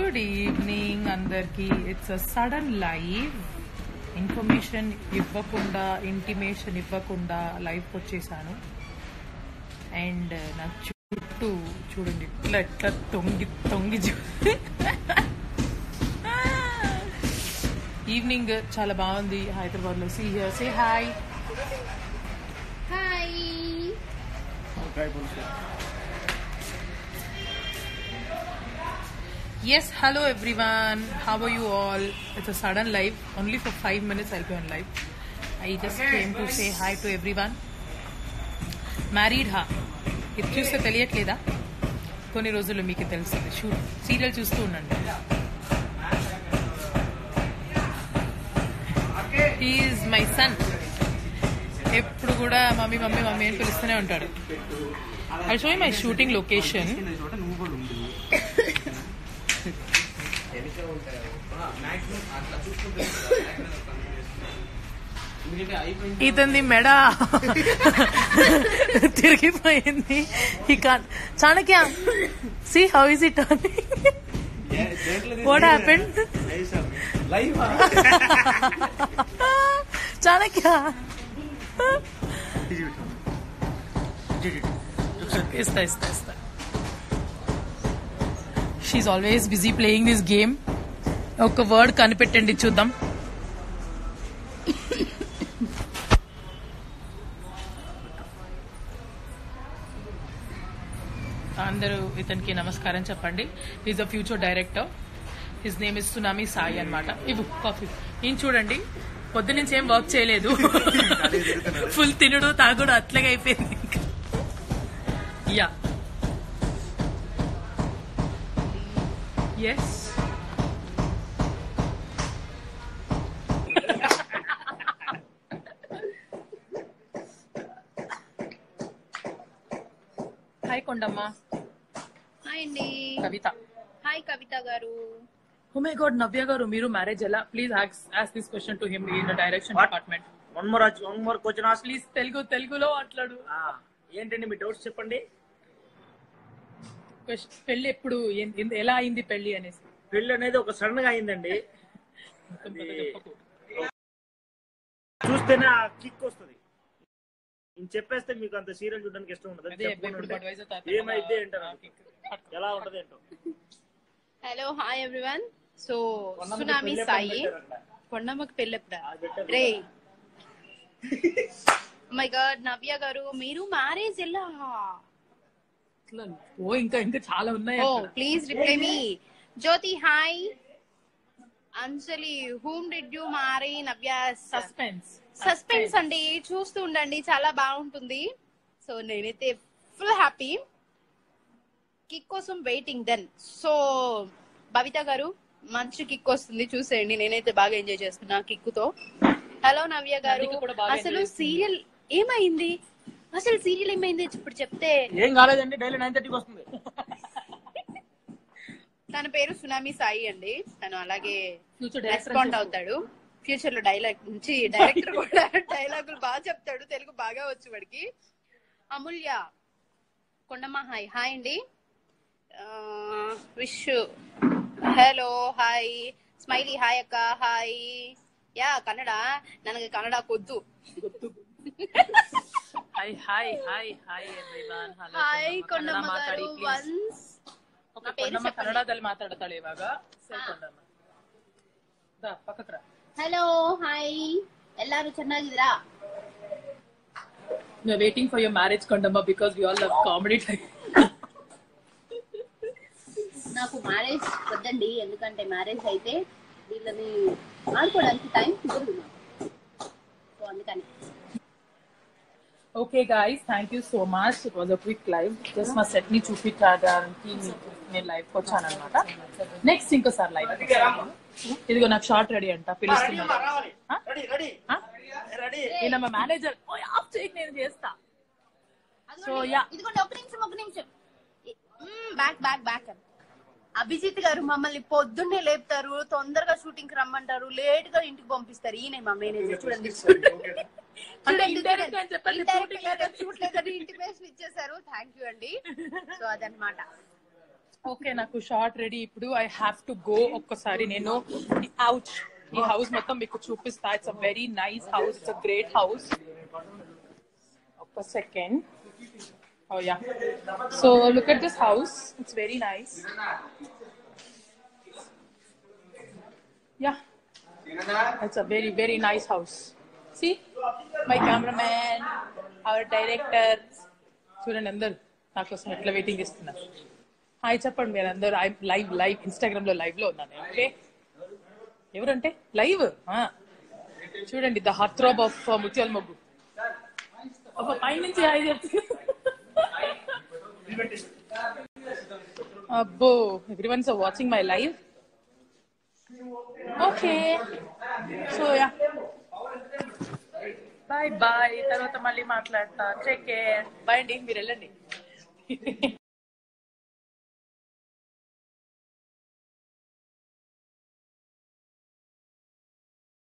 Good evening అందరికి it's a sudden live information ఇవ్వకుండా intimation ఇవ్వకుండా లైవ్కి వచ్చేసాను అండ్ నా చుట్టూ చూడండి ఇట్లా ఎట్లా తొంగి తొంగి చూ ఈవినింగ్ చాలా బాగుంది హైదరాబాద్లో see here say hi hi Yes, hello everyone. How are you all? It's a sudden live. Only for five minutes I'll be on live. I just came to say hi to everyone. Married హా ఇది చూస్తే తెలియట్లేదా కొన్ని రోజుల్లో మీకు తెలుస్తుంది shoe serial చూస్తూ ఉండండి is my son ఎప్పుడు కూడా మమ్మీ మమ్మీ మమ్మీ అని పిలుస్తూనే ఉంటాడు I show my shooting location చోట నువ్వు కూడా ఉండు ఎందుకంటే అయిపోయింది ఇతని మెడ తిరిగిపోయింది ఈ కాన్ Chanakya see how is it what happen live Chanakya ఇస్తా ఇస్తా ఇస్తా she always busy playing this game ఒక వర్డ్ కనిపెట్టండి చూద్దాం అందరూ ఇతనికి నమస్కారం చెప్పండి is a future director his name is tsunami Sai అనమాట ఇవ్వు కాఫీ ఈయన చూడండి పొద్దు నుంచి ఏం వర్క్ చేయలేదు ఫుల్ తినుడు తాగుడు అట్లాగే అయిపోయింది ఇంకా yes hi Kondamma hi అండి కవిత హాయ్ కవిత గారు ఓ మై గాడ్ నవ్య గారు మీరు మ్యారేజ్ ఎలా please ask this question to him in direction What? Department one more one more question ask please Telugu తెలుగులో మాట్లాడు ఏంటండి మీ డౌట్స్ చెప్పండి Question- పెళ్లి ఎప్పుడు ఎన్- ఎన్- ఎలా అయింది పెళ్లి అనేసి పెళ్లి అనేది ఒక సడన్ గా అయిందండి మొత్తం కథ చెప్పకు. చూస్తేనే ఆ కిక్ వస్తుంది నేను చెప్పేస్తే మీకు అంత సీరియల్ చూడడానికి ఇష్టం ఉండదు అదే చెప్పకుండా ఇప్పుడు ఉంటే Budweiser తాత ఏమైద్ది కదా, ఏంటారు ఆ kick. పట్టుకో. ఎలా ఉంటది ఏంటో హలో హాయ్ ఎవ్రీవన్ సో కొండమ్మకి సునామీ పెళ్ళి సాయి ఎప్పుడు పెట్టారు అక్కడ? కొండమ్మకి పెళ్ళెప్పుడా ఆ, పెట్టారు. రే మై గాడ్ నవ్య గారు మీరు మ్యారేజ్ ఎలా అట్లా ఓ ఇంకా ఇంకా చాలా ఉన్నాయి ఓ అక్కడ. Please reply me Jyothi hi Anjali whom did you marry Navya suspense suspense అండి చూస్తూ ఉండండి చాలా బాగుంటుంది సో నేనైతే ఫుల్ హ్యాపీ కిక్ కోసం వెయిటింగ్ దెన్ సో భవిత గారు మంచి కిక్ వస్తుంది చూసేయండి నేనైతే బాగా ఎంజాయ్ చేస్తున్నా కిక్ తో హలో నవ్య గారు నవ్విక కూడా బాగా అసలు enjoy చేస్తుంది. సీరియల్ ఏమైంది అసలు సీరియల్ ఏమైంది ఇప్పుడు చెప్తే ఏం కాలేదండి డైలీ నైన్ థర్టీకి వస్తుంది తన పేరు సునామీ సాయి అండి తను అలాగే ఫ్యూచర్ రెస్పాండ్ అవుతాడు ఫ్యూచర్ లో డైలాగ్ నుంచి డైరెక్టర్ కూడా డైలాగులు బాగా చెప్తాడు తెలుగు బాగా వచ్చు వాడికి అమూల్య కొండమ్మ హాయ్ హాయ్ అండి wish hello hi smiley hi అక్క హాయ్ యా కన్నడ ನನಗೆ ಕನ್ನಡ ಕೊದ್ದು hi hi hi hi everyone hello hi Kondamma గారు వన్స్ నా పేరు కొండమ్మ చెప్పండి. ಕನ್ನಡದಲ್ಲಿ ಮಾತಾಡ್ತಾಳೆ ಇವಾಗ ಸರಿ ಕೊಂಡಮ್ಮ ದಾ ಪಕ್ಕಕ್ಕೆ ರಾ ಹಲೋ ಹಾಯ್ ಎಲ್ಲಾರು ಚೆನ್ನಾಗಿದ್ದೀರಾ We are waiting for your marriage, Kondamma, because we all love comedy type. నాకు మ్యారేజ్ వద్దండి ఎందుకంటే మ్యారేజ్ అయితే వీళ్ళని ఆడుకోవడానికి టైం కుదరదు నాకు సో అందుకని Okay, guys, thank you so much. It was a quick live. Just మా సెట్ ని చూపించడానికి మీకు నేను లైవ్ వచ్చాను అనమాట నెక్స్ట్ ఇంకోసారి లైవ్ ఇదిగో నాకు షార్ట్ రెడీ అంట పిలుస్తున్నారు ఆ? రెడీ రెడీ ఆ? రెడీ ఈయన మా మేనేజర్ ఆఫ్ చేయకి నేను చేస్తా సో యా ఇదిగోండి ఒక నిమిషం ఒక నిమిషం బ్యాక్ బ్యాక్ బ్యాక్ అభిజిత్ గారు మమ్మల్ని పొద్దున్నే లేపుతారు తొందరగా షూటింగ్ కి రమ్మంటారు లేట్ గా ఇంటికి పంపిస్తారు ఈయన మా మేనేజర్ చూడండి అంటే indirect గా అని చెప్పండి, shooting లేదని. షూట్ లేదని ఇంటిమేషన్ ఇచ్చేసారు థ్యాంక్ యూ అండి సో అదనమాట ఓకే నాకు షార్ట్ రెడీ ఇప్పుడు ఐ హ్యావ్ టు గో ఒక్కసారి నేను అవుట్ ఈ హౌస్ మొత్తం మీకు చూపిస్తా it's a very nice house it's a great house ఒక్క సెకండ్ ఓ yeah so look at this house it's very nice yeah it's a very very nice house see my cameraman our director చూడండి అందరు నా కోసం ఎట్లా waiting ఇస్తున్నారు hi చెప్పండి మీరు అందరు లైవ్ లైవ్ ఇన్స్టాగ్రామ్ లో లైవ్ లో ఉన్నాను ఓకే ఎవరంటే లైవ్ చూడండి ద హార్ట్ థ్రాబ్ ఆఫ్ ముత్యాల మొగ్గు ఒక పై నుంచి హాయ్ చెప్తుంది అబ్బో everyone's watching my live okay so yeah bye bye తర్వాత మళ్ళీ మాట్లాడతా టేక్ కేర్ బాయ్ అండి మీరు వెళ్ళండి